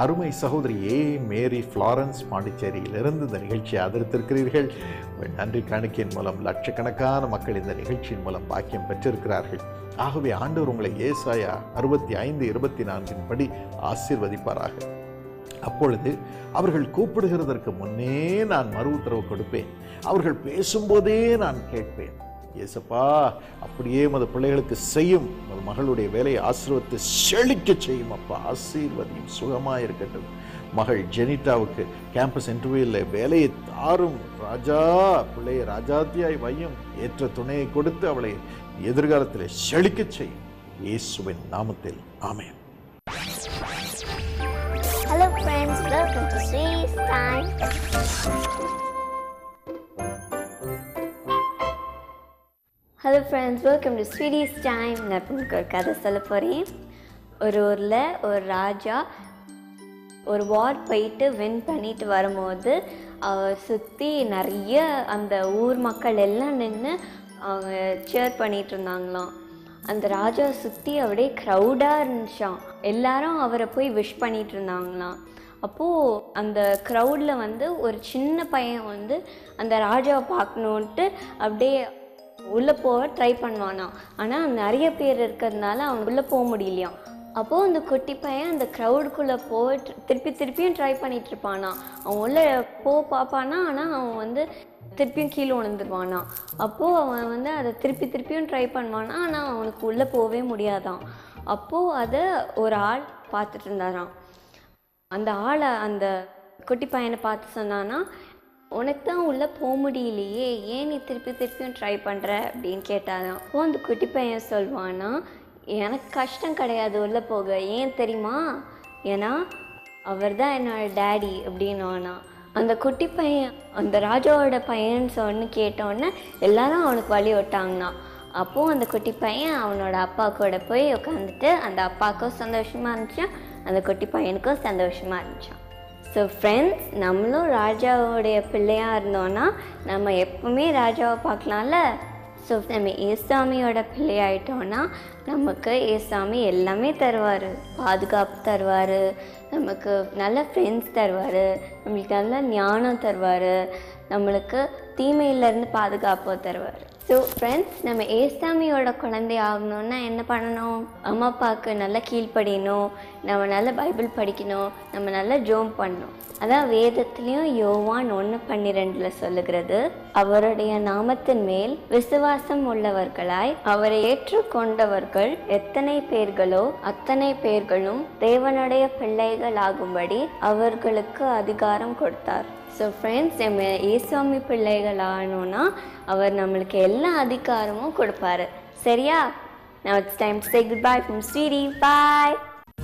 அருமை சகோதரி ஏ மேரி ஃப்ளாரன்ஸ் பாண்டிச்சேரியிலிருந்து இந்த நிகழ்ச்சியை ஆதரித்திருக்கிறீர்கள் உங்கள் நன்றி காணிக்கையின் மூலம் லட்சக்கணக்கான மக்கள் இந்த நிகழ்ச்சியின் மூலம் பாக்கியம் பெற்றிருக்கிறார்கள் ஆகவே ஆண்டவர் உங்களை ஏசாயா அறுபத்தி ஐந்து இருபத்தி நான்கின் படி ஆசீர்வதிப்பாராக அப்பொழுது அவர்கள் கூப்பிடுகிறதற்கு முன்னே நான் மறு உத்தரவு கொடுப்பேன் அவர்கள் பேசும்போதே நான் கேட்பேன் ஏசப்பா அப்படியே மது பிள்ளைகளுக்கு செய்யும் மது மகளுடைய வேலையை ஆசீர்வத்தை செழிக்க செய்யும் அப்பா ஆசீர்வதியும் சுகமாக இருக்கட்டும் மகள் ஜெனிட்டாவுக்கு கேம்பஸ் இன்டர்வியூவில் வேலையை தாரும் ராஜா பிள்ளையை ராஜாத்தியாய் வையும் ஏற்ற துணையை கொடுத்து அவளை எதிர்காலத்தில் செழிக்கச் செய்யும் இயேசுவின் நாமத்தில் amen Hello friends, welcome to Sweetie's Time. Hello friends welcome to Sweetie's time நான் இப்போ உங்களுக்கு ஒரு கதை சொல்ல போகிறேன் ஒரு ஊரில் ஒரு ராஜா ஒரு வார் போயிட்டு வின் பண்ணிட்டு வரும்போது அவர் சுற்றி நிறைய அந்த ஊர் மக்கள் எல்லாம் நின்று அவங்க சேர் பண்ணிட்டு இருந்தாங்களாம் அந்த ராஜா சுற்றி அப்படியே க்ரௌடாக இருந்துச்சாம் எல்லாரும் அவரை போய் விஷ் பண்ணிட்டு இருந்தாங்களாம் அப்போது அந்த க்ரௌடில் வந்து ஒரு சின்ன பையன் வந்து அந்த ராஜாவை பார்க்கணுன்ட்டு அப்படியே உள்ளே போக ட்ரை பண்ணுவானாம் ஆனால் நிறைய பேர் இருக்கிறதுனால அவன் உள்ளே போக முடியலையாம் அப்போது அந்த குட்டி பையன் அந்த க்ரௌடுக்குள்ளே போய் திருப்பி திருப்பியும் ட்ரை பண்ணிட்டு இருப்பானா அவன் உள்ளே போ பார்ப்பானா ஆனால் அவன் வந்து திருப்பியும் கீழே விழுந்துருவானா அப்போது அவன் வந்து அதை திருப்பி திருப்பியும் ட்ரை பண்ணுவானா ஆனால் அவனுக்கு உள்ளே போகவே முடியாதான் அப்போது அதை ஒரு ஆள் பார்த்துட்டு இருந்தாராம் அந்த ஆளை அந்த குட்டி பையனை பார்த்து சொன்னான்னா உனக்கு தான் உள்ளே போக முடியலையே ஏன் நீ திருப்பி திருப்பியும் ட்ரை பண்ணுற அப்படின்னு கேட்டாராம் அப்போ அந்த குட்டி பையன் சொல்வானா எனக்கு கஷ்டம் கிடையாது உள்ளே போக ஏன் தெரியுமா ஏன்னா அவர் தான் என்னோட டேடி அப்படின்னானா அந்த குட்டி பையன் அந்த ராஜாவோட பையன் சொன்னு கேட்டோன்னே எல்லாரும் அவனுக்கு வழி விட்டாங்கண்ணா அப்போது அந்த குட்டி பையன் அவனோட அப்பா கூட போய் உட்காந்துட்டு அந்த அப்பாவுக்கும் சந்தோஷமாக இருந்துச்சு அந்த குட்டி பையனுக்கும் சந்தோஷமாக இருந்துச்சான் ஸோ ஃப்ரெண்ட்ஸ் நம்மளும் ராஜாவோடைய பிள்ளையாக இருந்தோன்னா நம்ம எப்பவுமே ராஜாவை பார்க்கலாம்ல ஸோ நம்ம ஏசாமியோட பிள்ளையாயிட்டோன்னா நமக்கு ஏசாமி எல்லாமே தருவார் பாதுகாப்பு தருவார் நமக்கு நல்ல ஃப்ரெண்ட்ஸ் தருவார் நம்மளுக்கு நல்ல ஞானம் தருவார் நம்மளுக்கு தீமையிலேருந்து பாதுகாப்பு தருவார் ஸோ ஃப்ரெண்ட்ஸ் நம்ம ஏசாமியோட குழந்தை ஆகணும்னா என்ன பண்ணணும் அம்மா அப்பாவுக்கு நல்லா கீழ்ப்படியணும் நம்ம நல்லா பைபிள் படிக்கணும் நம்ம நல்லா ஜோம் பண்ணணும் அதான் வேதத்துலேயும் யோவான் ஒன்று பன்னிரெண்டில் சொல்லுகிறது அவருடைய நாமத்தின் மேல் விசுவாசம் உள்ளவர்களாய் அவரை ஏற்றுக்கொண்டவர்கள் எத்தனை பேர்களோ அத்தனை பேர்களும் தேவனுடைய பிள்ளைகள் ஆகும்படி அவர்களுக்கு அதிகாரம் கொடுத்தார் ஸோ ஃப்ரெண்ட்ஸ் நம்ம ஏசாமி பிள்ளைகள் ஆகணும்னா அவர் நம்மளுக்கு எல்லா அதிகாரமும் கொடுப்பாரு சரியா Now it's time to say goodbye from Sweetie. Bye.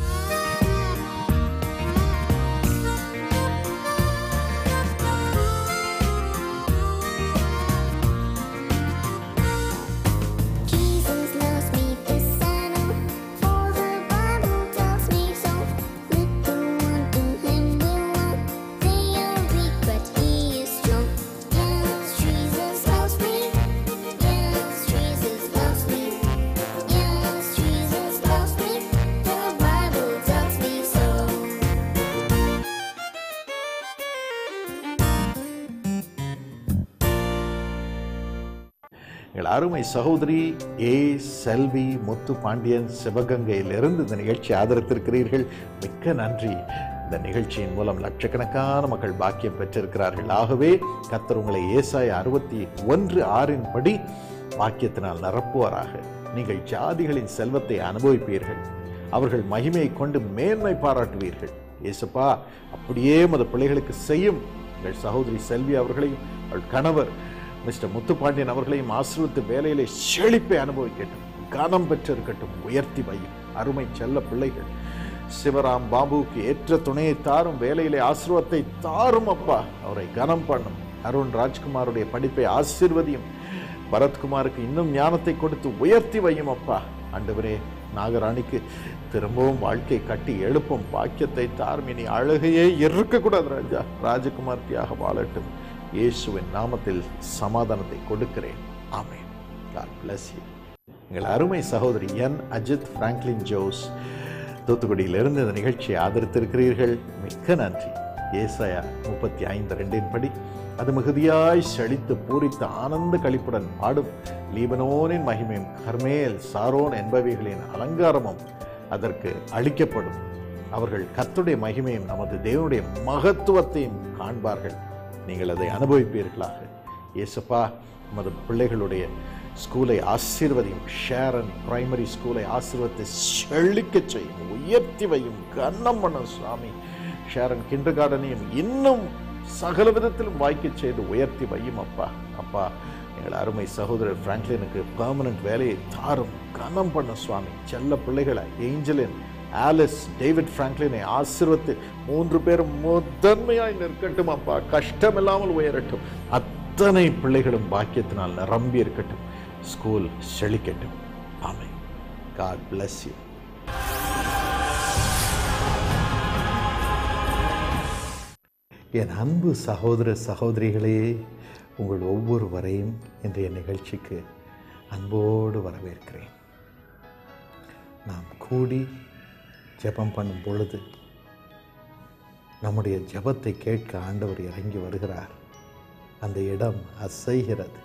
Jesus loves me, this I know, for the Bible tells me so. Little one to him belong, they are weak, but he is strong. Yes, Jesus loves me. Yes, Jesus loves me. Yes, Jesus loves me. The Bible tells me so. எங்கள் அருமை சகோதரி ஏ செல்வி முத்து பாண்டியன் சிவகங்கையிலிருந்து இந்த நிகழ்ச்சி ஆதரித்திருக்கிறீர்கள் மிக்க நன்றி இந்த நிகழ்ச்சியின் மூலம் லட்சக்கணக்கான மக்கள் பாக்கியம் பெற்றிருக்கிறார்கள் ஆகவே கர்த்தர் உங்களை ஏசாய அறுபத்தி ஒன்று ஆறின் படி பாக்கியத்தினால் நிரப்புவாராக நீங்கள் ஜாதிகளின் செல்வத்தை அனுபவிப்பீர்கள் அவர்கள் மகிமையை கொண்டு மேன்மை பாராட்டுவீர்கள் இயேசுப்பா அப்படியே மத பிள்ளைகளுக்கு செய்யும் உங்கள் சகோதரி செல்வி அவர்களையும் அவள் கணவர் மிஸ்டர் முத்துப்பாண்டியன் அவர்களையும் ஆசிர்வத்து வேலையிலே செழிப்பை அனுபவிக்கட்டும் கனம் பெற்றிருக்கட்டும் உயர்த்தி வையும் அருமை செல்ல பிள்ளைகள் சிவராம் பாபுவுக்கு ஏற்ற துணையை தாரும் வேலையிலே ஆசீர்வாதத்தை தாரும் அப்பா அவரை கனம் பண்ணும் அருண் ராஜ்குமாருடைய படிப்பை ஆசீர்வதியும் பரத்குமாருக்கு இன்னும் ஞானத்தை கொடுத்து உயர்த்தி வையும் அப்பா ஆண்டவரே நாகராணிக்கு திரும்பவும் வாழ்க்கை கட்டி எழுப்பும் பாக்கியத்தை தாரும் இனி அழுகையே இருக்கக்கூடாது ராஜா ராஜகுமார்த்தியாக வாழட்டும் இயேசுவின் நாமத்தில் சமாதானத்தை கொடுக்கிறேன் ஆமென் God bless you எங்கள் அருமை சகோதரி என் அஜித் பிராங்க்லின் ஜோஸ் தூத்துக்குடியிலிருந்து இந்த நிகழ்ச்சியை ஆதரித்திருக்கிறீர்கள் மிக்க நன்றி ஏசாயா முப்பத்தி ஐந்து ரெண்டின் படி அது மிகுதியாய் செழித்து பூரித்த ஆனந்த களிப்புடன் பாடும் லீபனோனின் மகிமையும் கர்மேல் சாரோன் என்பவைகளின் அலங்காரமும் அதற்கு அளிக்கப்படும் அவர்கள் கர்த்தருடைய மகிமையும் நமது தேவனுடைய மகத்துவத்தையும் காண்பார்கள் நீங்கள் அதை அனுபவிப்பீர்களாக இயேசப்பா நமது பிள்ளைகளுடைய ஸ்கூலை ஆசீர்வதியும் ஷேரன் பிரைமரி ஸ்கூலை ஆசீர்வத்தை செழிக்க செய்யும் உயர்த்தி வையும் கன்னம் பண்ணும் சுவாமி ஷேரன் கிண்டர் கார்டனையும் இன்னும் சகல விதத்திலும் வாய்க்க செய்து உயர்த்தி வையும் அப்பா அப்பா எங்கள் அருமை சகோதரர் பிராங்க்லினுக்கு பெர்மனன்ட் வேலையை தாரும் கனம் பண்ண சுவாமி செல்ல பிள்ளைகளை ஏஞ்சலின் ஆலிஸ் டேவிட் பிராங்க்லினை ஆசீர்வத்து மூன்று பேரும் முதன்மையாய் நிற்கட்டும் அப்பா கஷ்டம் இல்லாமல் உயரட்டும் அத்தனை பிள்ளைகளும் பாக்கியத்தினால் நிரம்பி இருக்கட்டும் ஸ்கூல் செழிக்கட்டும் ஆமென் காட் bless you என் அன்பு சகோதர சகோதரிகளே உங்கள் ஒவ்வொருவரையும் இன்றைய நிகழ்ச்சிக்கு அன்போடு வரவேற்கிறேன் நாம் கூடி ஜெபம் பண்ணும் பொழுது நம்முடைய ஜெபத்தை கேட்க ஆண்டவர் இறங்கி வருகிறார் அந்த இடம் அசைகிறது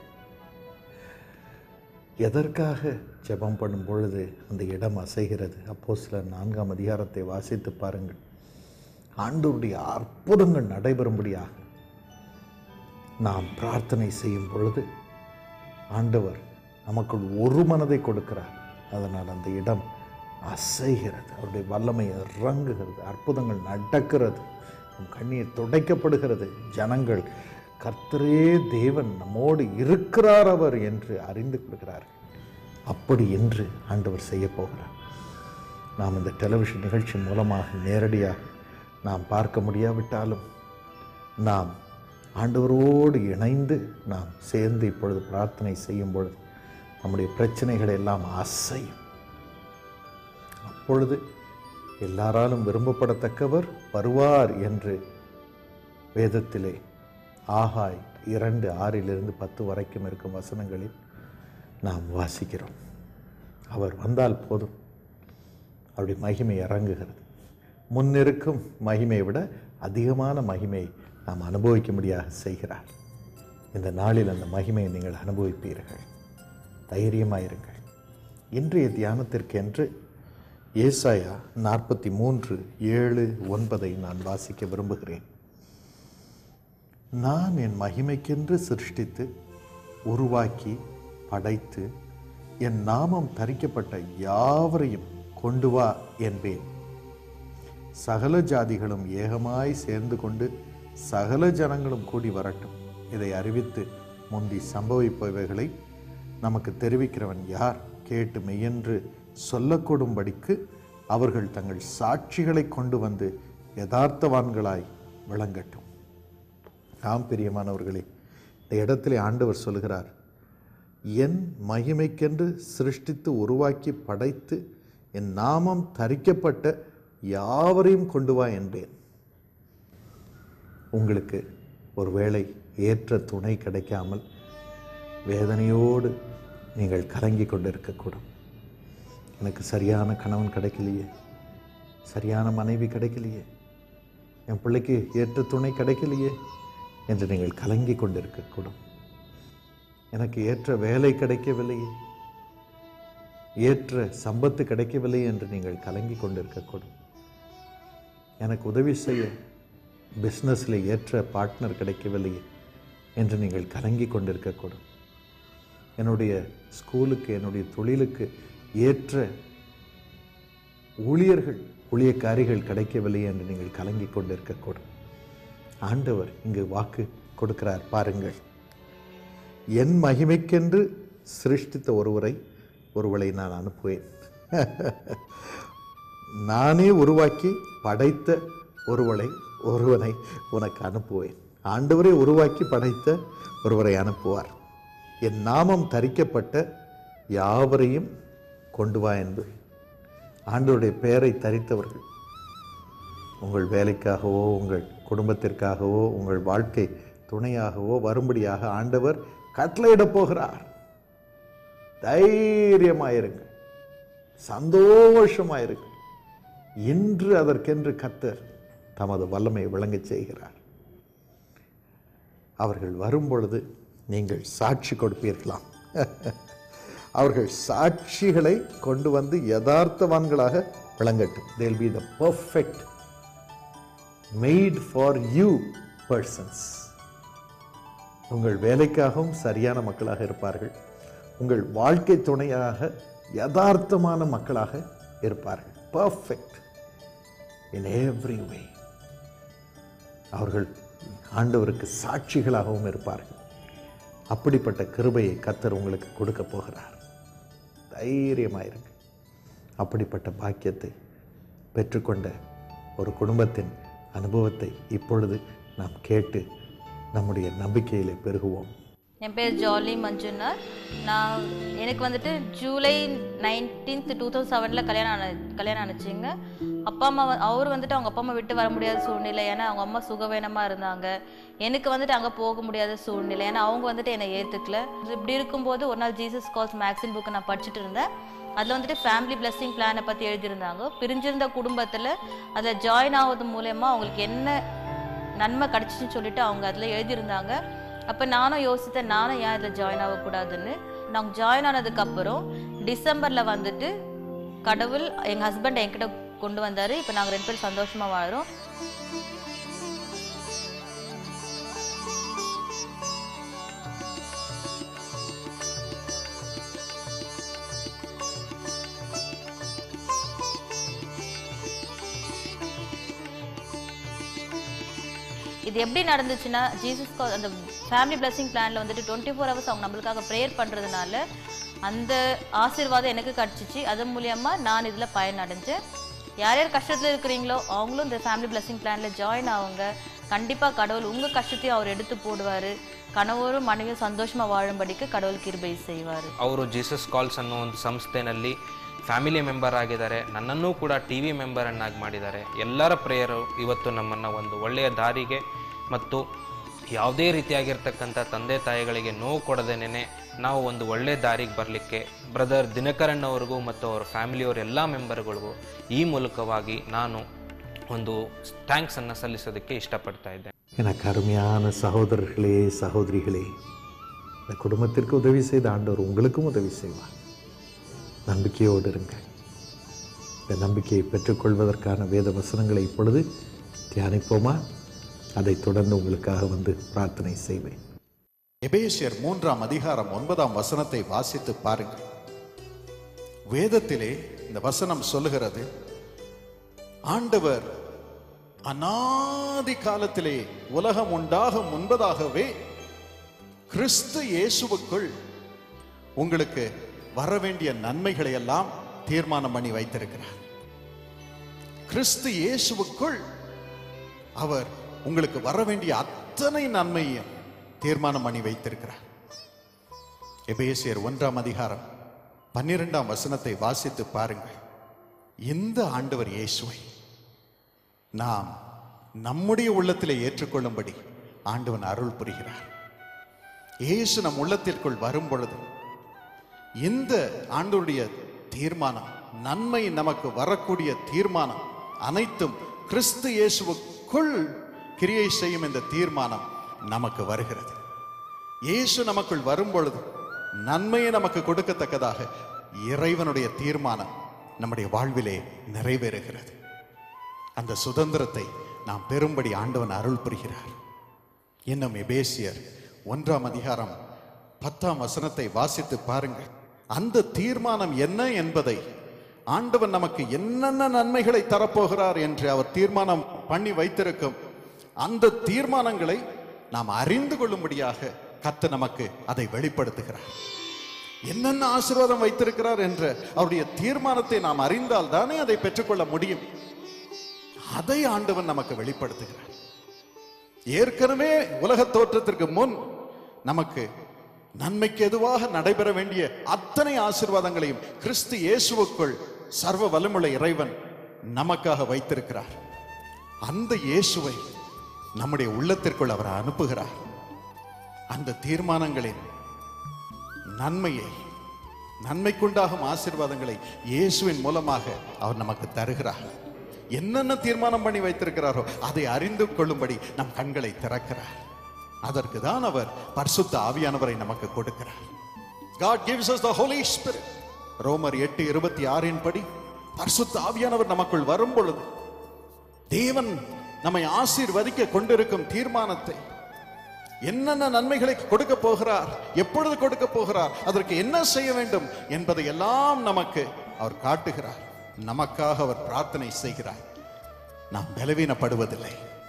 எதற்காக ஜெபம் பண்ணும் பொழுது அந்த இடம் அசைகிறது அப்போ சில நான்காம் அதிகாரத்தை வாசித்து பாருங்கள் ஆண்டவருடைய அற்புதங்கள் நடைபெறும்படியாக நாம் பிரார்த்தனை செய்யும் பொழுது ஆண்டவர் நமக்குள் ஒரு மனதை கொடுக்கிறார் அதனால் அந்த இடம் அசைகிறது அவருடைய வல்லமை இறங்குகிறது அற்புதங்கள் நடக்கிறது நம் கண்ணீர் துடைக்கப்படுகிறது ஜனங்கள் கர்த்தரே தேவன் நம்மோடு இருக்கிறார் அவர் என்று அறிந்து கொள்கிறார்கள் அப்படி என்று ஆண்டவர் செய்ய போகிறார் நாம் இந்த டெலிவிஷன் நிகழ்ச்சி மூலமாக நேரடியாக நாம் பார்க்க முடியாவிட்டாலும் நாம் ஆண்டவரோடு இணைந்து நாம் சேர்ந்து இப்பொழுது பிரார்த்தனை செய்யும் பொழுது நம்முடைய பிரச்சனைகள் எல்லாம் அசையும் அப்பொழுது எல்லாராலும் விரும்பப்படத்தக்கவர் வருவார் என்று வேதத்திலே ஆகாய் இரண்டு ஆறிலிருந்து பத்து வரைக்கும் இருக்கும் வசனங்களில் நாம் வாசிக்கிறோம் அவர் வந்தால் போதும் அவருடைய மகிமை இறங்குகிறது முன்னிருக்கும் மகிமையை விட அதிகமான மகிமையை நாம் அனுபவிக்கும்படியாக செய்கிறார் இந்த நாளில் அந்த மகிமையை நீங்கள் அனுபவிப்பீர்கள் தைரியமாயிருங்கள் இன்றைய தியானத்திற்கென்று ஏசாயா நாற்பத்தி மூன்று ஏழு ஒன்பதை நான் வாசிக்க விரும்புகிறேன் நான் என் மகிமைக்கென்று சிருஷ்டித்து உருவாக்கி படைத்து என் நாமம் தரிக்கப்பட்ட யாவரையும் கொண்டு வா என்பேன் சகல ஜாதிகளும் ஏகமாய் சேர்ந்து கொண்டு சகல ஜனங்களும் கூடி வரட்டும் இதை அறிவித்து முந்தி சம்பவிப்பவைகளை நமக்கு தெரிவிக்கிறவன் யார் கேட்டு மெய்யென்று சொல்லக்கூடும்படிக்கு அவர்கள் தங்கள் சாட்சிகளை கொண்டு வந்து யதார்த்தவான்களாய் விளங்கட்டும் ஆம் பிரியமானவர்களே இந்த இடத்திலே ஆண்டவர் சொல்கிறார் என் மகிமைக்கென்று சிருஷ்டித்து உருவாக்கி படைத்து என் நாமம் தரிக்கப்பட்ட யாவரையும் கொண்டு வா என்பேன் உங்களுக்கு ஒருவேளை ஏற்ற துணை கிடைக்காமல் வேதனையோடு நீங்கள் கலங்கி கொண்டிருக்கக்கூடும் எனக்கு சரியான கணவன் கிடைக்கலையே சரியான மனைவி கிடைக்கலையே என் பிள்ளைக்கு ஏற்ற துணை கிடைக்கலையே என்று நீங்கள் கலங்கி கொண்டிருக்கக்கூடும் எனக்கு ஏற்ற வேலை கிடைக்கவில்லையே ஏற்ற சம்பத்து கிடைக்கவில்லை என்று நீங்கள் கலங்கி கொண்டிருக்கக்கூடும் எனக்கு உதவி செய்ய பிஸ்னஸில் ஏற்ற பார்ட்னர் கிடைக்கவில்லையே என்று நீங்கள் கலங்கி கொண்டிருக்கக்கூடும் என்னுடைய ஸ்கூலுக்கு என்னுடைய தொழிலுக்கு ஏற்ற ஊழியர்கள் ஊழியக்காரிகள் கிடைக்கவில்லை என்று நீங்கள் கலங்கி கொண்டிருக்கக்கூடும் ஆண்டவர் இங்கு வாக்கு கொடுக்கிறார் பாருங்கள் என் மகிமைக்கென்று சிருஷ்டித்த ஒருவரை ஒருவளை நான் அனுப்புவேன் நானே உருவாக்கி படைத்த ஒருவளை ஒருவனை உனக்கு அனுப்புவேன் ஆண்டவரே உருவாக்கி படைத்த ஒருவரை அனுப்புவார் என் நாமம் தரிக்கப்பட்ட யாவரையும் கொண்டு வா என்பது ஆண்டவருடைய பெயரை தரித்தவர்கள் உங்கள் வேலைக்காகவோ உங்கள் குடும்பத்திற்காகவோ உங்கள் வாழ்க்கை துணையாகவோ வரும்படியாக ஆண்டவர் கட்டளையிடப் போகிறார் தைரியமாயிருங்கள் சந்தோஷமாயிருங்கள் இன்று அதற்கென்று கத்தர் தமது வல்லமை விளங்கச் செய்கிறார் அவர்கள் வரும்பொழுது நீங்கள் சாட்சி கொடுப்பீர்களாம் அவர்கள் சாட்சிகளை கொண்டு வந்து யதார்த்தவான்களாக விளங்கட்டும் they'll be the perfect made for you persons உங்கள் வேலைக்காகவும் சரியான மக்களாக இருப்பார்கள் உங்கள் வாழ்க்கை துணையாக யதார்த்தமான மக்களாக இருப்பார்கள் பர்ஃபெக்ட் இன் எவ்ரி வே அவர்கள் ஆண்டவருக்கு சாட்சிகளாகவும் இருப்பார்கள் அப்படிப்பட்ட கிருபையை கத்தர் உங்களுக்கு கொடுக்க போகிறார் தைரியமாயிருங்க அப்படிப்பட்ட பாக்கியத்தை பெற்றுக்கொண்ட ஒரு குடும்பத்தின் அனுபவத்தை இப்பொழுது நாம் கேட்டு நம்முடைய நம்பிக்கையிலே பெருகுவோம் என் பேர் ஜாலி மஞ்சுனார் நான் எனக்கு வந்துட்டு ஜூலை நைன்டீன்த் டூ தௌசண்ட் செவனில் கல்யாணம் ஆன கல்யாணம் ஆனிச்சிங்க அப்பா அம்மா வ- அவர் வந்துட்டு அவங்க அப்பா அம்மா விட்டு வர முடியாத சூழ்நிலை ஏன்னா அவங்க அம்மா சுகவேனமாக இருந்தாங்க எனக்கு வந்துட்டு அங்கே போக முடியாத சூழ்நிலை ஏன்னா அவங்க வந்துட்டு என்னை ஏற்றுக்கல இப்படி இருக்கும்போது ஒரு நாள் ஜீசஸ் கால்ஸ் மேக்சின் புக்கை நான் படிச்சுட்டு இருந்தேன் அதில் வந்துட்டு ஃபேமிலி பிளெஸிங் பிளானை பற்றி எழுதியிருந்தாங்க பிரிஞ்சிருந்த குடும்பத்தில் அதில் ஜாயின் ஆவது மூலயமா அவங்களுக்கு என்ன நன்மை கிடச்சிச்சின்னு சொல்லிட்டு அவங்க அதில் எழுதியிருந்தாங்க அப்போ நானும் யோசித்தேன் நானும் ஏன் இதில் ஜாயின் ஆகக்கூடாதுன்னு நாங்கள் ஜாயின் ஆனதுக்கப்புறம் டிசம்பரில் வந்துட்டு கடவுள் எங்கள் ஹஸ்பண்ட் என்கிட்ட கொண்டு வந்தார் இப்போ நாங்கள் ரெண்டு பேரும் சந்தோஷமாக வாழ்கிறோம் இது எப்படி நடந்துச்சுன்னா ஜீசஸ் அந்த ஃபேமிலி பிளஸிங் பிளான்ல வந்துட்டு டுவெண்ட்டி ஃபோர் ஹவர்ஸ் அவங்க நம்மளுக்காக ப்ரேயர் பண்றதுனால அந்த ஆசீர்வாதம் எனக்கு கிடச்சிச்சு அது மூலியமா நான் இதுல பயன் அடைஞ்சேன் யார் யார் கஷ்டத்துல இருக்கிறீங்களோ அவங்களும் இந்த ஃபேமிலி பிளஸிங் பிளான்ல ஜாயின் ஆகுங்க கண்டிப்பா கடவுள் உங்க கஷ்டத்தையும் அவர் எடுத்து போடுவாரு கணவரும் மனைவியும் சந்தோஷமா வாழும்படிக்கு கடவுள் கிருபை செய்வாரு ಅವರು ಜೀಸಸ್ ಕಾಲ್ಸ್ ಅನ್ನೋ ಒಂದು ಸಂಸ್ಥೆನಲ್ಲಿ ಫ್ಯಾಮಿಲಿ ಮೆಂಬರ್ ಆಗಿದ್ದಾರೆ ನನ್ನನ್ನೂ ಕೂಡ ಟಿ ವಿ ಮೆಂಬರನ್ನಾಗಿ ಮಾಡಿದ್ದಾರೆ ಎಲ್ಲರ ಪ್ರೇಯರು ಇವತ್ತು ನಮ್ಮನ್ನು ಒಂದು ಒಳ್ಳೆಯ ದಾರಿಗೆ ಮತ್ತು ಯಾವುದೇ ರೀತಿಯಾಗಿರ್ತಕ್ಕಂಥ ತಂದೆ ತಾಯಿಗಳಿಗೆ ನೋವು ಕೊಡದೇನೆ ನಾವು ಒಂದು ಒಳ್ಳೆಯ ದಾರಿಗೆ ಬರಲಿಕ್ಕೆ ಬ್ರದರ್ ದಿನಕರನ್ ಅವ್ರಿಗೂ ಮತ್ತು ಅವ್ರ ಫ್ಯಾಮಿಲಿಯವ್ರ ಎಲ್ಲ ಮೆಂಬರ್ಗಳಿಗೂ ಈ ಮೂಲಕವಾಗಿ ನಾನು ಒಂದು ಥ್ಯಾಂಕ್ಸನ್ನು ಸಲ್ಲಿಸೋದಕ್ಕೆ ಇಷ್ಟಪಡ್ತಾ ಇದ್ದೇನೆ எனக்கு அருமையான சகோதரர்களே சகோதரிகளே இந்த குடும்பத்திற்கு உதவி செய்த ஆண்டவர் உங்களுக்கும் உதவி செய்வார் நம்பிக்கையோடு இருங்க இந்த நம்பிக்கையை பெற்றுக்கொள்வதற்கான வேத வசனங்களை இப்பொழுது தியானிப்போமா அதைத் தொடர்ந்து உங்களுக்காக வந்து பிரார்த்தனை செய்வேன் எபேசியர் மூன்றாம் அதிகாரம் ஒன்பதாம் வசனத்தை வாசித்து பாருங்கள் வேதத்திலே இந்த வசனம் சொல்லுகிறது ஆண்டவர் அநாதி காலத்திலே உலகம் உண்டாகும் முன்பதாகவே கிறிஸ்து இயேசுவுக்குள் உங்களுக்கு வர வேண்டிய நன்மைகளை எல்லாம் தீர்மானம் பண்ணி வைத்திருக்கிறார் கிறிஸ்து இயேசுவுக்குள் அவர் உங்களுக்கு வர வேண்டிய அத்தனை நன்மையும் தீர்மானம் பண்ணி வைத்திருக்கிறார் எபேசியர் ஒன்றாம் அதிகாரம் பன்னிரெண்டாம் வசனத்தை வாசித்து பாருங்கள் இந்த ஆண்டவர் இயேசுவை நாம் நம்முடைய உள்ளத்திலே ஏற்றுக்கொள்ளும்படி ஆண்டவன் அருள் புரிகிறார் இயேசு நம் உள்ளத்திற்குள் வரும் பொழுது இந்த ஆண்டவருடைய தீர்மானம் நன்மை நமக்கு வரக்கூடிய தீர்மானம் அனைத்தும் கிறிஸ்து இயேசுவுக்குள் கிரியை செய்யும் இந்த தீர்மானம் நமக்கு வருகிறது இயேசு நமக்குள் வரும் பொழுது நன்மையை நமக்கு கொடுக்கத்தக்கதாக இறைவனுடைய தீர்மானம் நம்முடைய வாழ்விலே நிறைவேறுகிறது அந்த சுதந்திரத்தை நாம் பெறும்படி ஆண்டவன் அருள் புரிகிறார் இன்னும் எபேசியர் ஒன்றாம் அதிகாரம் பத்தாம் வசனத்தை வாசித்து பாருங்கள் அந்த தீர்மானம் என்ன என்பதை ஆண்டவன் நமக்கு என்னென்ன நன்மைகளை தரப்போகிறார் என்று அவர் தீர்மானம் பண்ணி வைத்திருக்கும் அந்த தீர்மானங்களை நாம் அறிந்து கொள்ளும்படியாக கத்து நமக்கு அதை வெளிப்படுத்துகிறார் என்னென்ன ஆசீர்வாதம் வைத்திருக்கிறார் என்ற அவருடைய தீர்மானத்தை நாம் அறிந்தால் தானே அதை பெற்றுக்கொள்ள முடியும் அதை ஆண்டவன் நமக்கு வெளிப்படுத்துகிறார் ஏற்கனவே உலக தோற்றத்திற்கு முன் நமக்கு நன்மைக்கு எதுவாக நடைபெற வேண்டிய அத்தனை ஆசீர்வாதங்களையும் கிறிஸ்து இயேசுவுக்குள் சர்வ வல்லமுள்ள இறைவன் நமக்காக வைத்திருக்கிறார் அந்த இயேசுவை நம்முடைய உள்ளத்திற்குள் அவர் அனுப்புகிறார் அந்த தீர்மானங்களின் நன்மையை நன்மைக்குண்டாகும் ஆசீர்வாதங்களை இயேசுவின் மூலமாக அவர் நமக்கு தருகிறார் என்னென்ன தீர்மானம் பண்ணி வைத்திருக்கிறாரோ அதை அறிந்து கொள்ளும்படி நம் கண்களை திறக்கிறார் அதற்கு தான் அவர் பரிசுத்த ஆவியானவரை நமக்கு கொடுக்கிறார் God gives us the Holy Spirit ரோமர் எட்டு இருபத்தி ஆறின் படி பரிசுத்த ஆவியானவர் நமக்குள் வரும் பொழுது தேவன் நம்மை ஆசீர்வதிக்க கொண்டிருக்கும் தீர்மானத்தை என்னென்ன நன்மைகளை கொடுக்க போகிறார் எப்பொழுது கொடுக்க போகிறார் அதற்கு என்ன செய்ய வேண்டும் என்பதை எல்லாம் நமக்கு அவர் காட்டுகிறார் நமக்காக அவர் பிரார்த்தனை செய்கிறார் நாம் பலவீனப்படுவதில்லை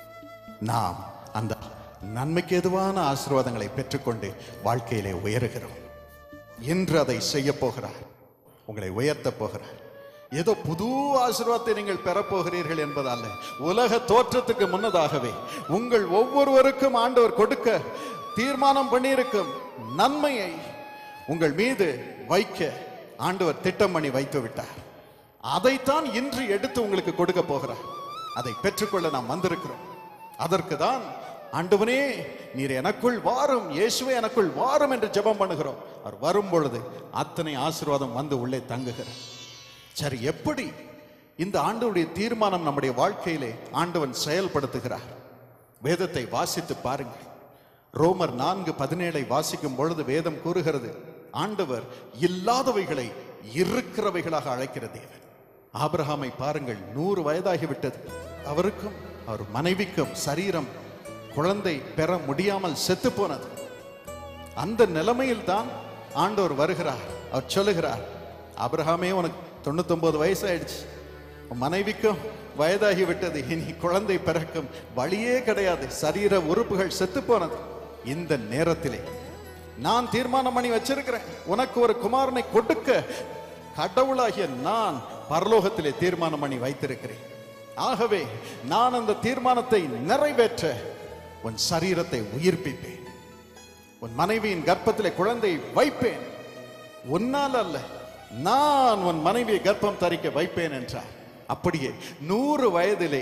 நாம் அந்த நன்மைக்கு எதுவான ஆசீர்வாதங்களை பெற்றுக்கொண்டு வாழ்க்கையிலே உயருகிறோம் இன்று அதை செய்ய போகிறார் உங்களை உயர்த்த போகிறார் ஏதோ புது ஆசீர்வாதத்தை நீங்கள் பெறப்போகிறீர்கள் என்பதல்ல உலக தோற்றத்துக்கு முன்னதாகவே உங்கள் ஒவ்வொருவருக்கும் ஆண்டவர் கொடுக்க தீர்மானம் பண்ணியிருக்கும் நன்மையை உங்கள் மீது வைக்க ஆண்டவர் திட்டம் பண்ணி வைத்து விட்டார் அதைத்தான் இன்று எடுத்து உங்களுக்கு கொடுக்க போகிறார் அதை பெற்றுக்கொள்ள நாம் வந்திருக்கிறோம் அதற்கு தான் ஆண்டவனே நீர் எனக்குள் வாரும் இயேசுவே எனக்குள் வாரும் என்று ஜெபம் பண்ணுகிறோம் அவர் வரும் பொழுது அத்தனை ஆசீர்வாதம் வந்து உள்ளே தங்குகிறார் சரி எப்படி இந்த ஆண்டவருடைய தீர்மானம் நம்முடைய வாழ்க்கையிலே ஆண்டவன் செயல்படுத்துகிறார் வேதத்தை வாசித்து பாருங்கள் ரோமர் நான்கு பதினேழை வாசிக்கும் பொழுது வேதம் கூறுகிறது ஆண்டவர் இல்லாதவைகளை இருக்கிறவைகளாக அழைக்கிற தேவன் ஆபிரகாமை பாருங்கள் நூறு வயதாகிவிட்டது அவருக்கும் அவர் மனைவிக்கும் சரீரம் குழந்தை பெற முடியாமல் செத்து போனது அந்த நிலைமையில் தான் ஆண்டவர் வருகிறார் அவர் சொல்லுகிறார் ஆபிரகாமே உனக்கு தொண்ணூத்தொன்பது வயசு ஆயிடுச்சு உன் மனைவிக்கும் வயதாகி விட்டது இனி குழந்தை பிறக்கும் வழியே கிடையாது சரீர உறுப்புகள் செத்து போனது இந்த நேரத்திலே நான் தீர்மானம் பண்ணி வச்சிருக்கிறேன் உனக்கு ஒரு குமாரனை கொடுக்க கடவுளாகிய நான் பரலோகத்திலே தீர்மானம் பண்ணி வைத்திருக்கிறேன் ஆகவே நான் அந்த தீர்மானத்தை நிறைவேற்ற உன் சரீரத்தை உயிர்ப்பிப்பேன் உன் மனைவியின் கர்ப்பத்திலே குழந்தை வைப்பேன் உன்னால் அல்ல நான் உன் மனைவியை கர்ப்பம் தரிக்க வைப்பேன் என்றார் அப்படியே நூறு வயதிலே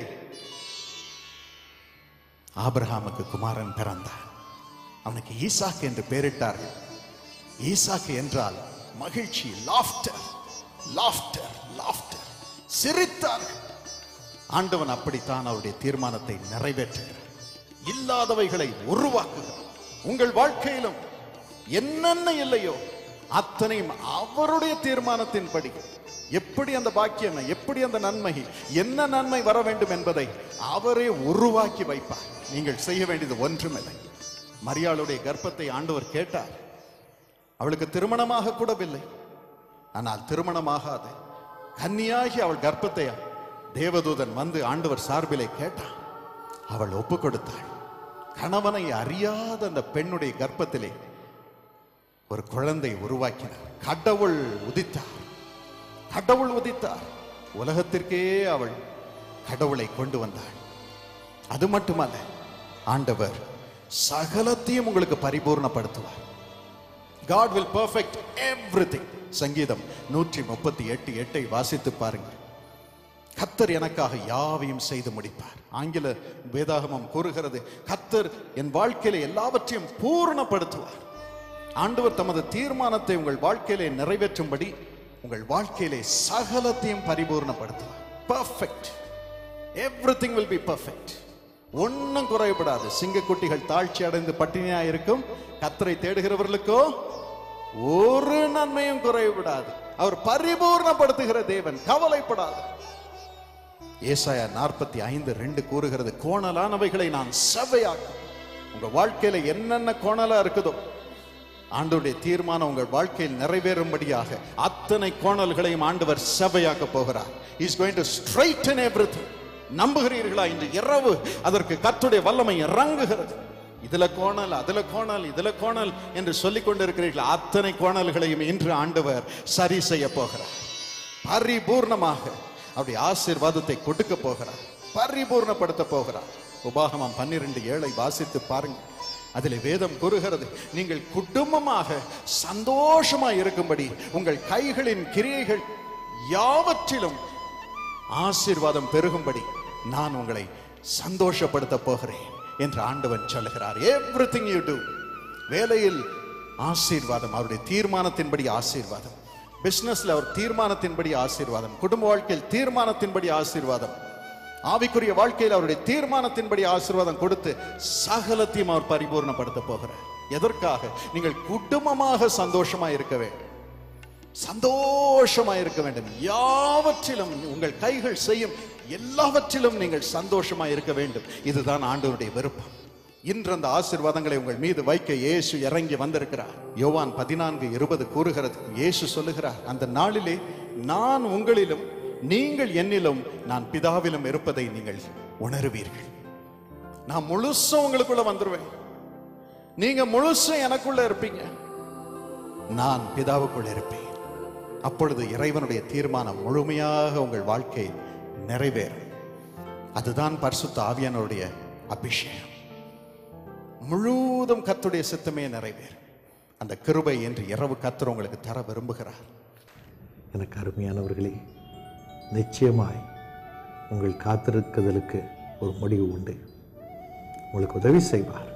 ஆபிரகாமுக்கு குமாரன் பிறந்தார் அவனுக்கு ஈசாக்கு என்று பெயரிட்டார்கள் ஈசாக்கு என்றால் மகிழ்ச்சி லாஃப்டர் லாஃப்டர் லாஃப்டர் சிரித்தார்கள் ஆண்டவன் அப்படித்தான் அவருடைய தீர்மானத்தை நிறைவேற்றுகிறார் இல்லாதவைகளை உருவாக்குகிறார் உங்கள் வாழ்க்கையிலும் என்னென்ன இல்லையோ அத்தனையும் அவருடைய தீர்மானத்தின்படி எப்படி அந்த பாக்கியம் எப்படி அந்த நன்மை என்ன நன்மை வர வேண்டும் என்பதை அவரே உருவாக்கி வைப்பார் நீங்கள் செய்ய வேண்டியது ஒன்றுமில்லை மரியாளுடைய கர்ப்பத்தை ஆண்டவர் கேட்டார் அவளுக்கு திருமணமாக கூடவில்லை ஆனால் திருமணமாகாது கன்னியாகி அவள் கர்ப்பத்தை தேவதூதன் வந்து ஆண்டவர் சார்பிலே கேட்டான் அவள் ஒப்பு கொடுத்தாள் கணவனை அறியாத அந்த பெண்ணுடைய கர்ப்பத்திலே ஒரு குழந்தை உருவாக்கினார் கடவுள் உதித்தார் கடவுள் உதித்தார் உலகத்திற்கே அவள் கடவுளை கொண்டு வந்தாள் அது மட்டுமல்ல ஆண்டவர் சகலத்தையும் உங்களுக்கு பரிபூர்ணப்படுத்துவார் God will perfect everything சங்கீதம் நூற்றி முப்பத்தி எட்டு எட்டை வாசித்து பாருங்கள் கத்தர் எனக்காக யாவையும் செய்து முடிப்பார் ஆங்கில வேதாகமம் கூறுகிறது கத்தர் என் வாழ்க்கையில எல்லாவற்றையும் பூர்ணப்படுத்துவார் ஆண்டவர் தமது தீர்மானத்தை உங்கள் வாழ்க்கையிலே நிறைவேற்றும்படி உங்கள் வாழ்க்கையிலே சகலத்தையும் பரிபூர்ணப்படுத்துவார் perfect everything will be perfect ஒன்றும் குறைபடாது சிங்கக்குட்டிகள் தாழ்ச்சி அடைந்து பட்டினியா இருக்கும் கத்தரை தேடுகிறவர்களுக்கோ ஒரு நன்மையும் குறைவிடாது அவர் பரிபூர்ணப்படுத்துகிற தேவன் கவலைப்படாது ஏசாயா நாற்பத்தி ஐந்து ரெண்டு கூறுகிறது கோணலானவைகளை நான் செவ்வையாக்கும் உங்க வாழ்க்கையில என்னென்ன கோணலா இருக்குதோ ஆண்டவருடைய தீர்மானம் உங்கள் வாழ்க்கையில் நிறைவேறும்படியாக அத்தனை கோணல்களையும் ஆண்டவர் செவ்வையாக்க போகிறார் is going to straighten everything நம்புகிறீர்களா இன்று இரவு அதற்கு கர்த்தருடைய வல்லமை இறங்குகிறது இதுல கோணல் அதுல கோணல் இதுல கோணல் என்று சொல்லிக் கொண்டிருக்கிறீர்கள் அத்தனை கோணல்களையும் இன்று ஆண்டவர் சரி செய்ய போகிறார் பரிபூர்ணமாக அவருடைய ஆசீர்வாதத்தை கொடுக்க போகிறார் பரிபூர்ணப்படுத்த போகிறார் உபாகமம் பன்னிரண்டு ஏழை வாசித்து பாருங்கள் அதிலே வேதம் கூறுகிறது நீங்கள் குடும்பமாக சந்தோஷமா இருக்கும்படி உங்கள் கைகளின் கிரியைகள் யாவற்றிலும் ஆசீர்வாதம் பெருகும்படி நான் உங்களை சந்தோஷப்படுத்த போகிறேன் என்று ஆண்டவன் சொல்லுகிறார் எவ்ரிதிங் யூ டூ வேலையில் ஆசீர்வாதம் அவருடைய தீர்மானத்தின்படி ஆசீர்வாதம் பிசினஸ்ல அவர் தீர்மானத்தின்படி ஆசீர்வாதம் குடும்ப வாழ்க்கையில் தீர்மானத்தின்படி ஆசீர்வாதம் ஆவிக்குரிய வாழ்க்கையில் அவருடைய தீர்மானத்தின்படி ஆசீர்வாதம் கொடுத்து சகலத்தையும் அவர் பரிபூர்ணப்படுத்த போகிறார் எதற்காக நீங்கள் குடும்பமாக சந்தோஷமா இருக்க வேண்டும் சந்தோஷமா இருக்க வேண்டும் யாவற்றிலும் உங்கள் கைகள் செய்யும் எல்லாவற்றிலும் நீங்கள் சந்தோஷமா இருக்க வேண்டும் இதுதான் ஆண்டவருடைய விருப்பம் இன்று அந்த ஆசீர்வாதங்களை உங்கள் மீது வைக்க இயேசு இறங்கி வந்திருக்கிறார் யோவான் பதினான்கு இருபது கூறுகிறது இயேசு சொல்லுகிறார் அந்த நாளிலே நான் உங்களிலும் நீங்கள் என்னிலும் நான் பிதாவிலும் இருப்பதை நீங்கள் உணருவீர்கள் நான் முழுசும் உங்களுக்குள்ள வந்துருவேன் நீங்க முழுசும் எனக்குள்ள இருப்பீங்க நான் பிதாவுக்குள் இருப்பேன் அப்பொழுது இறைவனுடைய தீர்மானம் முழுமையாக உங்கள் வாழ்க்கையில் நிறைவேறும் அதுதான் பரிசுத்த ஆவியானவருடைய அபிஷேகம் முழுவதும் கத்துடைய சித்தமே நிறைவேறும் அந்த கிருபை என்று இரவு கத்தர் உங்களுக்கு தர விரும்புகிறார் எனக்கு அருமையானவர்களே நிச்சயமாய் உங்கள் காத்திருக்குதலுக்கு ஒரு முடிவு உண்டு உங்களுக்கு உதவி செய்வார்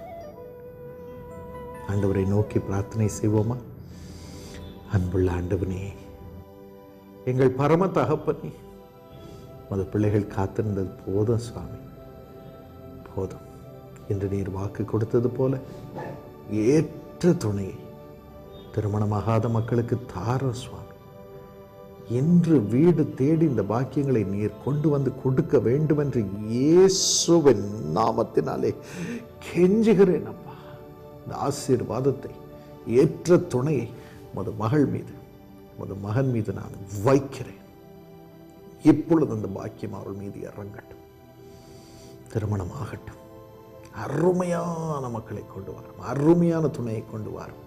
ஆண்டவரை நோக்கி பிரார்த்தனை செய்வோமா அன்புள்ள ஆண்டவனே எங்கள் பரம தகப்பனே மது பிள்ளைகள் காத்திருந்தது போதும் சுவாமி போதும் இன்று நீர் வாக்கு கொடுத்தது போல ஏற்ற துணையை திருமணமாகாத மக்களுக்கு தாரும் சுவாமி இன்று வீடு தேடி இந்த பாக்கியங்களை நீர் கொண்டு வந்து கொடுக்க வேண்டும் என்று இயேசுவின் நாமத்தினாலே கெஞ்சுகிறேன் அப்பா இந்த ஆசீர்வாதத்தை ஏற்ற துணையை உமது மகள் மீது உமது மகன் மீது நான் வைக்கிறேன் இப்பொழுது அந்த பாக்கியம் அவர்கள் மீது இறங்கட்டும் திருமணம் ஆகட்டும் அருமையான மக்களை கொண்டு வரும் அருமையான துணையை கொண்டு வரும்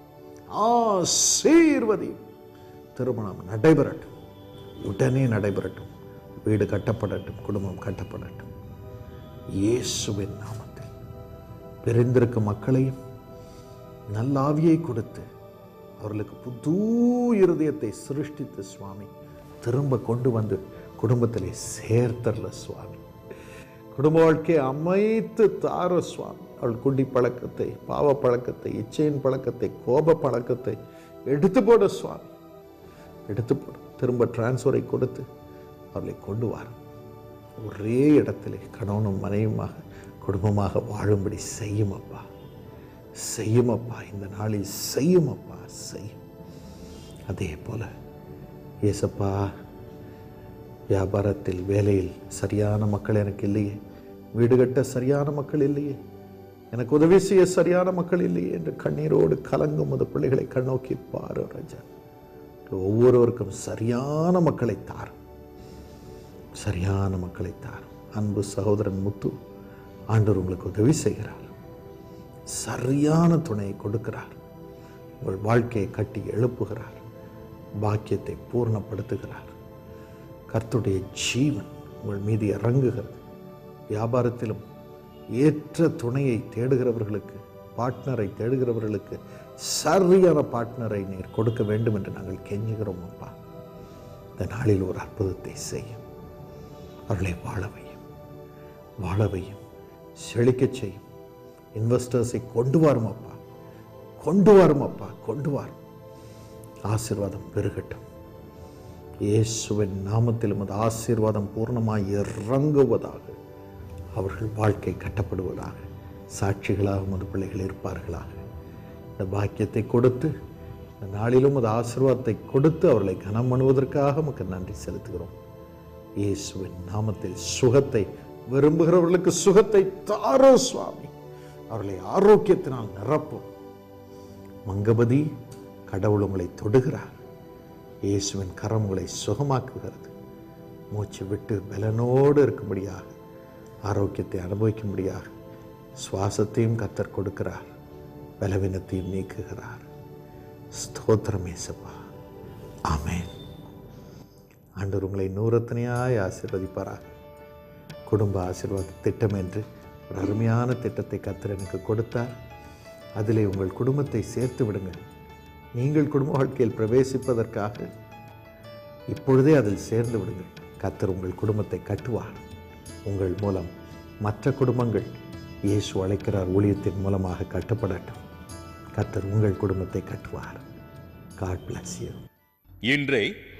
ஆசீர்வதியும் திருமணம் நடைபெறட்டும் உடனே நடைபெறட்டும் வீடு கட்டப்படட்டும் குடும்பம் கட்டப்படட்டும் இயேசுவின் நாமத்தில் பிரிந்திருக்கும் மக்களையும் நல்ல ஆவியை கொடுத்து அவர்களுக்கு புது இருதயத்தை சிருஷ்டித்து சுவாமி திரும்ப கொண்டு வந்து குடும்பத்திலே சேர்த்தரல சுவாமி குடும்ப வாழ்க்கையை அமைத்து தார சுவாமி அவள் குடி பழக்கத்தை பாவ பழக்கத்தை இச்சையின் பழக்கத்தை கோப பழக்கத்தை எடுத்து போட சுவாமி எடுத்து போடு திரும்ப டிரான்ஸ்ஃபரை கொடுத்து அவர்களை கொண்டு வாரும் ஒரே இடத்திலே கணவனும் மனைவியுமாக குடும்பமாக வாழும்படி செய்யும் அப்பா செய்யும் அப்பா இந்த நாளில் செய்யும் அப்பா செய்யும் அதே போல ஏசப்பா வியாபாரத்தில் வேலையில் சரியான மக்கள் எனக்கு இல்லையே வீடு கட்ட சரியான மக்கள் இல்லையே எனக்கு உதவி செய்ய சரியான மக்கள் இல்லையே என்று கண்ணீரோடு கலங்கும் அந்த பிள்ளைகளை கண்ணோக்கி பாரு ராஜா ஒவ்வொருவருக்கும் சரியான மக்களை தாரும் சரியான மக்களை தாரும் அன்பு சகோதரன் முத்து ஆண்டவர் உங்களுக்கு உதவி செய்கிறார் சரியான துணையை கொடுக்கிறார் உங்கள் வாழ்க்கையை கட்டி எழுப்புகிறார் பாக்கியத்தை பூர்ணப்படுத்துகிறார் கர்த்தருடைய ஜீவன் உங்கள் மீது இறங்குகிறது வியாபாரத்திலும் ஏற்ற துணையை தேடுகிறவர்களுக்கு பார்ட்னரை தேடுகிறவர்களுக்கு சரியான பார்ட்னரை நீர் கொடுக்க வேண்டும் என்று நாங்கள் கெஞ்சுகிறோம் அப்பா இந்த நாளில் ஒரு அற்புதத்தை செய்யும் அவர்களை வாழ வையும் வாழ வையும் செழிக்கச் செய்யும் இன்வெஸ்டர்ஸை கொண்டு வரும் அப்பா கொண்டு வரும் அப்பா கொண்டு வரும் ஆசீர்வாதம் பெருகட்டும் இயேசுவின் நாமத்தில் உமது ஆசீர்வாதம் பூர்ணமாய் இறங்குவதாக அவர்கள் வாழ்க்கை கட்டப்படுவதாக சாட்சிகளாக உமது பிள்ளைகள் இருப்பார்களாக இந்த பாக்கியத்தை கொடுத்து இந்த நாளிலும் அது ஆசீர்வாதத்தை கொடுத்து அவர்களை கனம் பண்ணுவதற்காக உமக்கு நன்றி செலுத்துகிறோம் இயேசுவின் நாமத்தில் சுகத்தை விரும்புகிறவர்களுக்கு சுகத்தை தாரோ சுவாமி அவர்களை ஆரோக்கியத்தினால் நிரப்பும் மங்கபதி கடவுள் உங்களை தொடுகிறார் இயேசுவின் கரம் உங்களை சுகமாக்குகிறது மூச்சு விட்டு பலனோடு இருக்கும்படியாக ஆரோக்கியத்தை அனுபவிக்கும்படியாக சுவாசத்தையும் கத்தர் கொடுக்கிறார் பலவீனத்தையும் நீக்குகிறார் ஸ்தோத்திரம் இயேசப்பா ஆமென் ஆண்டவர் உங்களை நூறத்தனையாய் ஆசீர்வதிப்பாராக குடும்ப ஆசீர்வாத திட்டம் என்று ஒரு அருமையான திட்டத்தை கத்தர் எனக்கு கொடுத்தார் அதிலே உங்கள் குடும்பத்தை சேர்த்து விடுங்கள் நீங்கள் குடும்ப வாழ்க்கையில் பிரவேசிப்பதற்காக இப்பொழுதே அதில் சேர்ந்து விடுங்கள் கத்தர் உங்கள் குடும்பத்தை கட்டுவார் உங்கள் மூலம் மற்ற குடும்பங்கள் இயேசு அழைக்கிறார் ஊழியத்தின் மூலமாக கட்டப்படட்டும் கத்தர் உங்கள் குடும்பத்தை கட்டுவார் காட் bless you இன்றே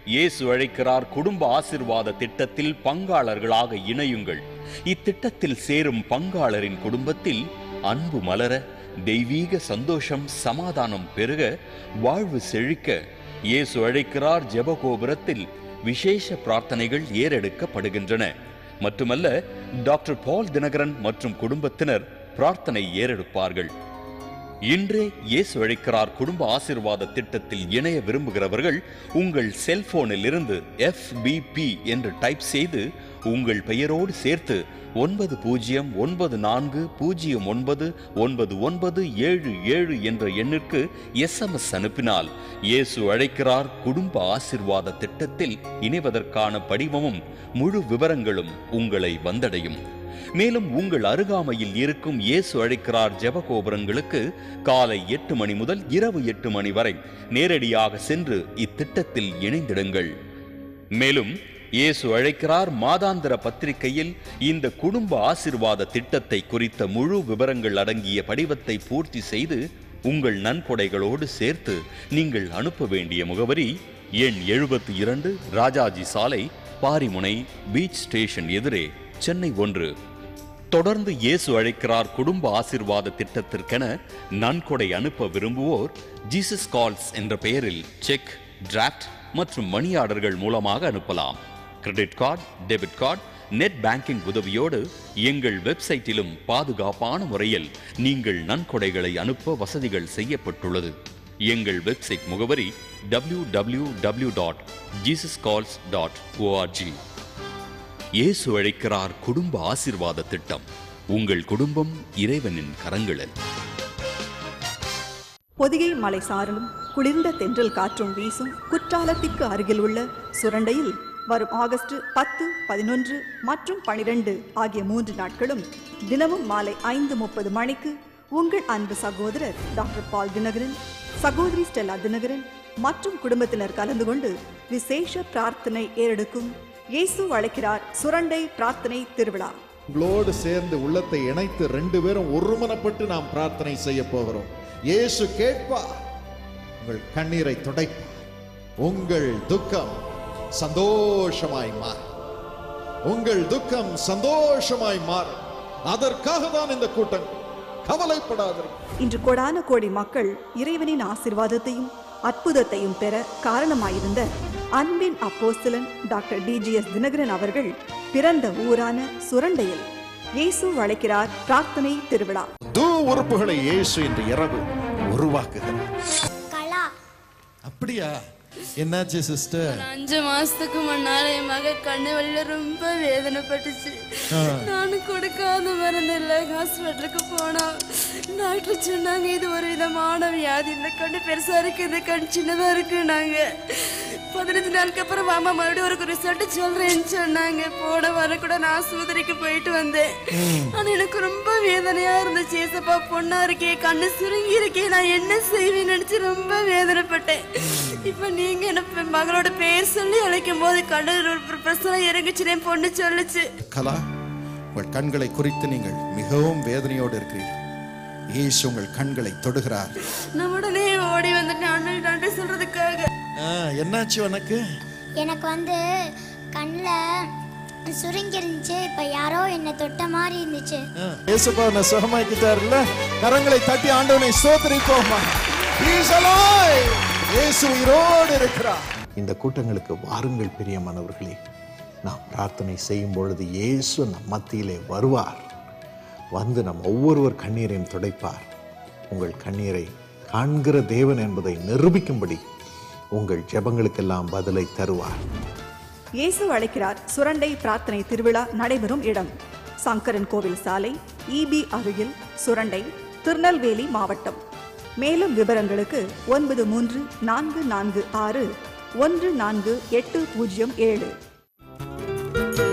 இயேசு அழைக்கிறார் குடும்ப ஆசிர்வாத திட்டத்தில் பங்காளர்களாக இணையுங்கள் இத்திட்டத்தில் சேரும் பங்காளரின் குடும்பத்தில் அன்பு மலர தெய்வீக சந்தோஷம் சமாதானம் பெருக வாழ்வு செழிக்க இயேசு அழைக்கிறார் ஜெபகோபுரத்தில் விசேஷ பிரார்த்தனைகள் ஏறெடுக்கப்படுகின்றன மட்டுமல்ல டாக்டர் பால் தினகரன் மற்றும் குடும்பத்தினர் பிரார்த்தனை ஏறெடுப்பார்கள் இன்றே இயேசு அழைக்கிறார் குடும்ப ஆசிர்வாத திட்டத்தில் இணைய விரும்புகிறவர்கள் உங்கள் செல்போனில் இருந்து எஃபிபி என்று டைப் செய்து உங்கள் பெயரோடு சேர்த்து ஒன்பது பூஜ்ஜியம் ஒன்பது நான்கு பூஜ்ஜியம் ஒன்பது ஒன்பது ஒன்பது ஏழு ஏழு என்ற எண்ணிற்கு எஸ்எம்எஸ் அனுப்பினால் இயேசு அழைக்கிறார் குடும்ப ஆசிர்வாத திட்டத்தில் இணைவதற்கான படிவமும் முழு விவரங்களும் உங்களை வந்தடையும் மேலும் உங்கள் அருகாமையில் இருக்கும் இயேசு அழைக்கிறார் ஜெபகோபுரங்களுக்கு காலை எட்டு மணி முதல் இரவு எட்டு மணி வரை நேரடியாக சென்று இத்திட்டத்தில் இணைந்திடுங்கள் மேலும் இயேசு அழைக்கிறார் மாதாந்திர பத்திரிகையில் இந்த குடும்ப ஆசிர்வாத திட்டத்தை குறித்த முழு விவரங்கள் அடங்கிய படிவத்தை பூர்த்தி செய்து உங்கள் நன்கொடைகளோடு சேர்த்து நீங்கள் அனுப்ப வேண்டிய முகவரி எண் எழுபத்தி இரண்டு ராஜாஜி சாலை பாரிமுனை பீச் ஸ்டேஷன் எதிரே சென்னை ஒன்று தொடர்ந்து இயேசு அழைக்கிறார் குடும்ப ஆசிர்வாத திட்டத்திற்கென நன்கொடை அனுப்ப விரும்புவோர் ஜீசஸ் கால்ஸ் என்ற பெயரில் செக் டிராஃப்ட் மற்றும் மணி ஆர்டர்கள் மூலமாக அனுப்பலாம் credit card debit card net banking உதவியோடு எங்கள் வெப்சைட்டிலும் பாதுகாப்பான முறையில் நீங்கள் நன்கொடைகளை அனுப்ப வசதிகள் செய்யப்பட்டுள்ளது எங்கள் வெப்சைட் முகவரி W W W dot Jesus calls dot ORG இயேசு அழைக்கிறார் குடும்ப ஆசிர்வாத திட்டம் உங்கள் குடும்பம் இறைவனின் கரங்களில் பொதிகை மலை சாரலும் குளிர்ந்த தென்றல் காற்றும் வீசும் குற்றாலத்திற்கு அருகில் உள்ள சுரண்டையில் வரும் ஆகஸ்ட் பத்து பதினொன்று மற்றும் பனிரெண்டு ஆகிய மூன்று நாட்களும் தினமும் மாலை ஐந்து முப்பது மணிக்கு உங்கள் அன்பு சகோதரர் டாக்டர் பால் தினகரன் சகோதரி ஸ்டெல்லா தினகரன் மற்றும் குடும்பத்தினர் கலந்து கொண்டு விசேஷ பிரார்த்தனை ஏறெடுக்கும் இயேசு அழைக்கிறார் சுரண்டை பிரார்த்தனை திருவிழா உங்களோடு சேர்ந்து உள்ளத்தை இணைத்து ரெண்டு பேரும் ஒருமனப்பட்டு நாம் பிரார்த்தனை செய்ய போகிறோம் இயேசு கேட்பார் உங்கள் கண்ணீரை துடைப்பார் உங்கள் துக்கம் சந்தோஷமாய் மாறும் உங்கள் துக்கம் சந்தோஷமாய் மாறும் அதற்காக தான் இந்த கூட்டம் கவலைப்படாதீர்கள் இன்று கொடான கோடி மக்கள் இறைவனின் ஆசிர்வாதத்தையும் அற்புதத்தையும் பெற காரணமாயிருந்த அன்பின் அப்போஸ்தலன் டாக்டர் டிஜிஎஸ் தினகரன் அவர்கள் பிறந்த ஊரான சுரண்டையில் இயேசு அழைக்கிறார் பிரார்த்தனை திருவிழா தூ உறுப்புகளை இயேசு இன்று இரவு உருவாக்குகிறார் கலா அப்படியா என்னாச்சு சிஸ்டர் அஞ்சு மாசத்துக்கு முன்னால என் மக கண்ணு வழியில ரொம்ப வேதனைப்பட்டுச்சு நானும் கொடுக்காத மருந்து இல்லை ஹாஸ்பிட்டலுக்கு போனா டாக்டர் சொன்னாங்க இது ஒரு விதமான வியாதி இந்த கண்ணு பெருசா இருக்கு இந்த கண் சின்னதா இருக்கு நாங்க பதினஞ்சு நாளுக்கு அப்புறம் மாமா மறுபடியும் ஒரு ரிசல்ட் சொல்றேன்னு சொன்னாங்க போன வாரம் கூட நான் ஆஸ்பத்திரிக்கு போயிட்டு வந்தேன் ஆனா எனக்கு ரொம்ப வேதனையா இருந்துச்சு ஏசப்பா பொண்ணா இருக்கே கண்ணு சுருங்கி இருக்கே நான் என்ன செய்வேன்னு நினைச்சு ரொம்ப வேதனைப்பட்டேன் இப்ப நீங்க என்ன பெ- மகளோட பேர் சொல்லி அழைக்கும் போது கண்ணு ஒரு பிரச்சனை இறங்குச்சு என் பொண்ணு சொல்லுச்சு கலா உங்கள் கண்களை குறித்து நீங்கள் மிகவும் வேதனையோடு இருக்கிறீர்கள் இயேசு உங்கள் கண்களை தொடுகிறார் நான் உடனே ஓடி வந்துட்டேன் அண்ணன் நன்றி சொல்றதுக்காக ஆ, என்னாச்சு உனக்கு எனக்கு வந்து கண்ணில் சுருங்கி இருந்துச்சு இப்போ யாரோ என்னை தொட்ட மாதிரி இருந்துச்சு இயேசுப்பா நான் சுகமாக்கிட்டாருல்ல கரங்களை தட்டி ஆண்டவனை சோதரிப்போமா He's alive. இயேசு உயிரோடு இருக்கிறார் இந்த கூட்டங்களுக்கு வாருங்கள் பிரியமானவர்களே நாம் பிரார்த்தனை செய்யும் பொழுது இயேசு நம் மத்தியிலே வருவார் வந்து நம் ஒவ்வொருவர் கண்ணீரையும் துடைப்பார் உங்கள் கண்ணீரை காண்கிற தேவன் என்பதை நிரூபிக்கும்படி உங்கள் ஜெபங்களுக்கெல்லாம் பதிலை தருவார் இயேசு அழைக்கிறார் சுரண்டை பிரார்த்தனை திருவிழா நடைபெறும் இடம் சங்கரன் கோவில் சாலை இபி அருகில் சுரண்டை திருநெல்வேலி மாவட்டம் மேலும் விவரங்களுக்கு ஒன்பது மூன்று நான்கு நான்கு ஆறு ஒன்று நான்கு எட்டு பூஜ்ஜியம் ஏழு